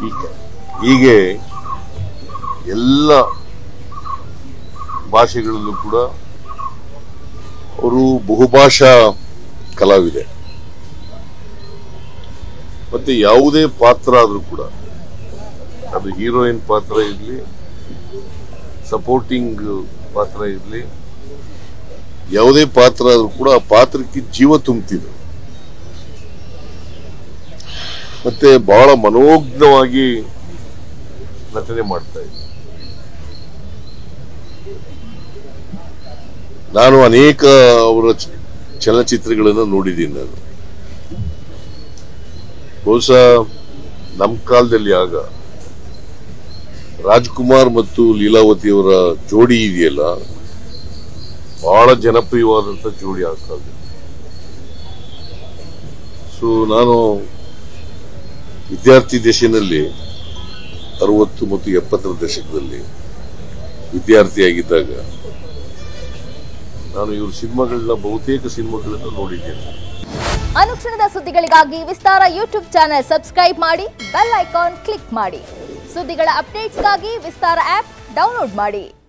ಹೀಗೆ ಹೀಗೆ ಎಲ್ಲ ಭಾಷೆಗಳಲ್ಲೂ ಕೂಡ ಅವರು ಬಹುಭಾಷಾ ಕಲಾವಿದೆ ಮತ್ತೆ ಯಾವುದೇ ಪಾತ್ರ ಆದ್ರೂ ಕೂಡ ಅದು ಹೀರೋಯಿನ್ ಪಾತ್ರ ಇರಲಿ ಸಪೋರ್ಟಿಂಗ್ ಪಾತ್ರ ಇರಲಿ ಯಾವುದೇ ಪಾತ್ರ ಆದ್ರೂ ಕೂಡ ಆ ಪಾತ್ರಕ್ಕೆ ಜೀವ ತುಂಬುತ್ತಿದ್ರು ಮತ್ತೆ ಬಹಳ ಮನೋಜ್ಞವಾಗಿ ನಟನೆ ಮಾಡ್ತಾ ಇದ್ರು ನಾನು ಅನೇಕ ಅವರ ಚ- ಚಲನಚಿತ್ರಗಳನ್ನು ನೋಡಿದ್ದೀನಿ ನಾನು ಬಹುಶಃ ನಮ್ಮ ಕಾಲದಲ್ಲಿ ಆಗ ರಾಜ್ಕುಮಾರ್ ಮತ್ತು ಲೀಲಾವತಿಯವರ ಜೋಡಿ ಇದೆಯಲ್ಲ ಬಹಳ ಜನಪ್ರಿಯವಾದಂತ ಜೋಡಿ ಆ ಕಾಲದಲ್ಲಿ ಸೊ ನಾನು ವಿದ್ಯಾರ್ಥಿ ದಶೆಯಲ್ಲಿ ಅರವತ್ತು ಮತ್ತು ಎಪ್ಪತ್ತರ ದಶಕದಲ್ಲಿ ವಿದ್ಯಾರ್ಥಿಯಾಗಿದ್ದಾಗ ನಾನು ಇವ್ರ ಸಿನಿಮಾಗಳನ್ನ ಬಹುತೇಕ ಸಿನಿಮಾಗಳನ್ನ ನೋಡಿದ್ದೇನೆ ಅನುಕ್ಷಣದ ಸುದ್ದಿಗಳಿಗಾಗಿ ವಿಸ್ತಾರ ಯೂಟ್ಯೂಬ್ ಚಾನೆಲ್ ಸಬ್ಸ್ಕ್ರೈಬ್ ಮಾಡಿ ಬೆಲ್ ಐಕಾನ್ ಕ್ಲಿಕ್ ಮಾಡಿ ಸುದ್ದಿಗಳ ಅಪ್ಡೇಟ್ಸ್ಗಾಗಿ ವಿಸ್ತಾರ ಆಪ್ ಡೌನ್ಲೋಡ್ ಮಾಡಿ